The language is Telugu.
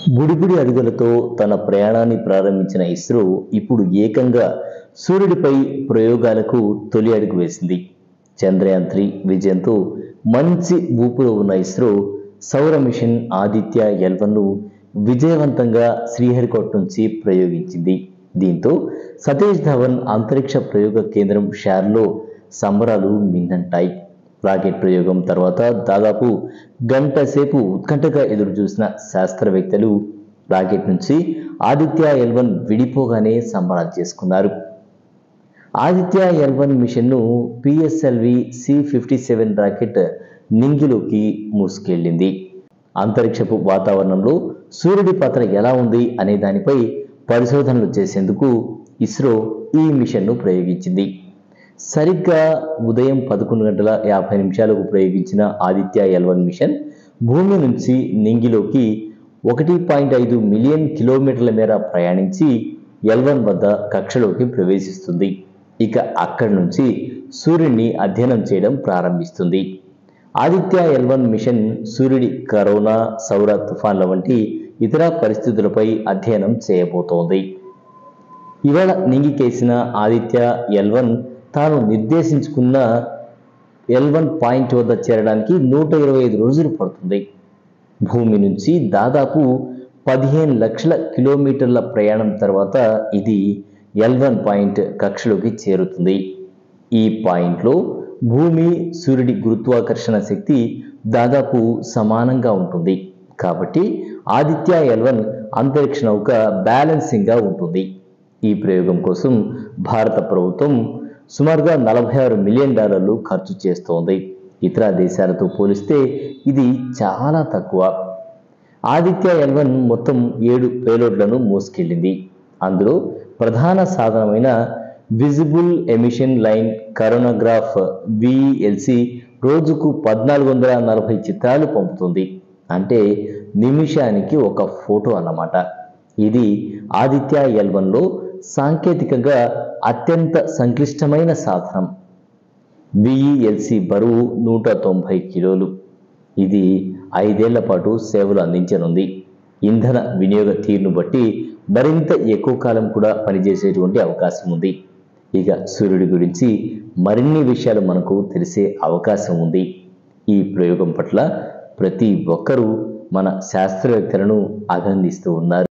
బుడిబుడి అడుగులతో తన ప్రయాణాన్ని ప్రారంభించిన ఇస్రో ఇప్పుడు ఏకంగా సూర్యుడిపై ప్రయోగాలకు తొలి అడుగు వేసింది చంద్రయాన్ త్రీ విజయంతో మంచి ఊపులో ఉన్న ఇస్రో సౌర మిషన్ ఆదిత్య ఎల్వన్ను విజయవంతంగా శ్రీహరికోట నుంచి ప్రయోగించింది దీంతో సతీష్ ధవన్ అంతరిక్ష ప్రయోగ కేంద్రం షార్లో సంబరాలు మిన్నంటాయి రాకెట్ ప్రయోగం తర్వాత దాదాపు గంట సేపు ఉత్కంఠగా ఎదురు చూసిన శాస్త్రవేత్తలు రాకెట్ నుంచి ఆదిత్య ఎల్వన్ విడిపోగానే సంబరాలు చేసుకున్నారు ఆదిత్య ఎల్వన్ మిషన్ను PSLV C fifty seven rocket నింగిలోకి మూసుకెళ్ళింది అంతరిక్షపు వాతావరణంలో సూర్యుడి పాత్ర ఎలా ఉంది అనే దానిపై పరిశోధనలు చేసేందుకు ఇస్రో ఈ మిషన్ను ప్రయోగించింది సరిగ్గా ఉదయం పదకొండు గంటల యాభై నిమిషాలకు ప్రయోగించిన ఆదిత్య ఎల్వన్ మిషన్ భూమి నుంచి నింగిలోకి ఒకటి పాయింట్ ఐదు మిలియన్ కిలోమీటర్ల మేర ప్రయాణించి ఎల్వన్ వద్ద కక్షలోకి ప్రవేశిస్తుంది ఇక అక్కడి నుంచి సూర్యుడిని అధ్యయనం చేయడం ప్రారంభిస్తుంది ఆదిత్య ఎల్వన్ మిషన్ సూర్యుడి కరోనా సౌర తుఫాన్ల వంటి ఇతర పరిస్థితులపై అధ్యయనం చేయబోతోంది ఇవాళ నింగికేసిన ఆదిత్య ఎల్వన్ తాను నిర్దేశించుకున్న ఎల్వన్ పాయింట్ వద్ద చేరడానికి నూట ఇరవై ఐదు రోజులు పడుతుంది భూమి నుంచి దాదాపు పదిహేను లక్షల కిలోమీటర్ల ప్రయాణం తర్వాత ఇది ఎల్వన్ పాయింట్ కక్షలోకి చేరుతుంది ఈ పాయింట్లో భూమి సూర్యుడి గురుత్వాకర్షణ శక్తి దాదాపు సమానంగా ఉంటుంది కాబట్టి ఆదిత్య ఎల్వన్ అంతరిక్ష నౌక బ్యాలెన్సింగ్గా ఉంటుంది ఈ ప్రయోగం కోసం భారత ప్రభుత్వం సుమారుగా నలభై ఆరు మిలియన్ డాలర్లు ఖర్చు చేస్తోంది ఇతర దేశాలతో పోలిస్తే ఇది చాలా తక్కువ ఆదిత్య ఎల్వన్ మొత్తం ఏడు పేలోడ్లను మోసుకెళ్ళింది అందులో ప్రధాన సాధనమైన visible emission line coronagraph VLC రోజుకు పద్నాలుగు వందల నలభై చిత్రాలు పంపుతుంది అంటే నిమిషానికి ఒక ఫోటో అన్నమాట ఇది ఆదిత్య ఎల్వన్లో సాంకేతికంగా అత్యంత సంక్లిష్టమైన సాధనం విఈఎల్సి బరువు నూట తొంభై కిలోలు ఇది ఐదేళ్ల పాటు సేవలు అందించనుంది ఇంధన వినియోగ తీరును బట్టి మరింత ఎక్కువ కాలం కూడా పనిచేసేటువంటి అవకాశం ఉంది ఇక సూర్యుడి గురించి మరిన్ని విషయాలు మనకు తెలిసే అవకాశం ఉంది ఈ ప్రయోగం పట్ల ప్రతి ఒక్కరూ మన శాస్త్రవేత్తలను అభినందిస్తూ ఉన్నారు